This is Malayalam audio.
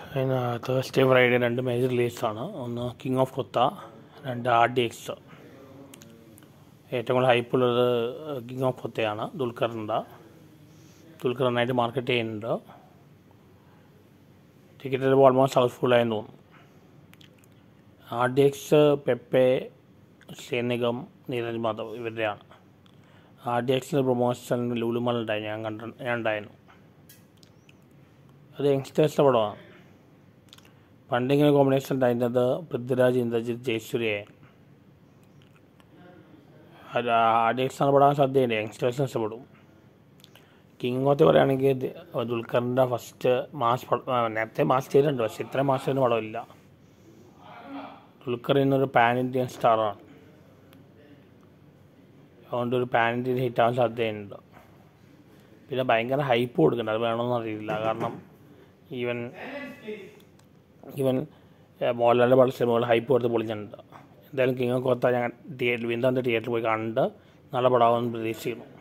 അതിന് തേഴ്സ്ഡേ ഫ്രൈഡേ രണ്ട് മേജർ റിലീസാണ് ഒന്ന് കിങ് ഓഫ് കൊത്ത രണ്ട് ആർ ഡി എക്സ് ഏറ്റവും കൂടുതൽ ഹൈപ്പുള്ളത് കിങ് ഓഫ് കൊത്തയാണ് ദുൽഖറിൻ്റെ ദുൽഖർ നന്നായിട്ട് മാർക്കറ്റ് ചെയ്യുന്നുണ്ട് ടിക്കറ്റ് ചിലപ്പോൾ ഓൾമോസ്റ്റ് ഹൗസ്ഫുള്ളായെന്ന് തോന്നുന്നു ആർ ഡി എക്സ് പെപ്പെ സേനികം നീരജ് മാധവ് ഇവരുടെയാണ് ആർ ഡി എക്സിൻ്റെ പ്രൊമോഷൻ ലുലുമൽ ഉണ്ടായി ഞാൻ കണ്ട ഞാൻ ഉണ്ടായിരുന്നു അത് യങ്സ്റ്റേഴ്സിൻ്റെ പടമാണ് പണ്ടിങ്ങനെ കോമ്പിനേഷൻ ഉണ്ടായിരുന്നത് പൃഥ്വിരാജ് ഇന്ദ്രജിത്ത് ജയസൂര്യ അത് ആർ ഡി എക്സ് ആണ് പെടാൻ സാധ്യതയുണ്ട് യങ്സ്റ്റേഴ്സിന് ഇഷ്ടപ്പെടും കിങ് ഓത്ത് പറയുകയാണെങ്കിൽ ദ- ദുൽഖറിൻ്റെ ഫസ്റ്റ് മാസ് പട- ആ, നേരത്തെ മാസ് ചെയ്തിട്ടുണ്ട് പക്ഷേ ഇത്രയും മാസത്തിന് പടമില്ല ദുൽഖർ ഇന്നൊരു പാൻ ഇന്ത്യൻ സ്റ്റാറാണ് അതുകൊണ്ട് ഒരു പാൻ ഇന്ത്യൻ ഹിറ്റാവാൻ സാധ്യതയുണ്ട് പിന്നെ ഭയങ്കര ഹൈപ്പ് കൊടുക്കുന്നുണ്ട് അത് വേണമെന്ന് അറിയില്ല കാരണം ഈവൻ ഈവൻ മോഹൻലാലിൻ്റെ പല സിനിമകൾ ഹൈപ്പ് കൊടുത്ത് പൊളിഞ്ഞിട്ടുണ്ട് എന്തായാലും കിങ് ഓഫ് കൊത്ത ഞാൻ തിയേറ്ററിൽ വീണ്ടും തിയേറ്ററിൽ പോയി കണ്ട് നല്ല പടമാണെന്ന് പ്രതീക്ഷിക്കുന്നു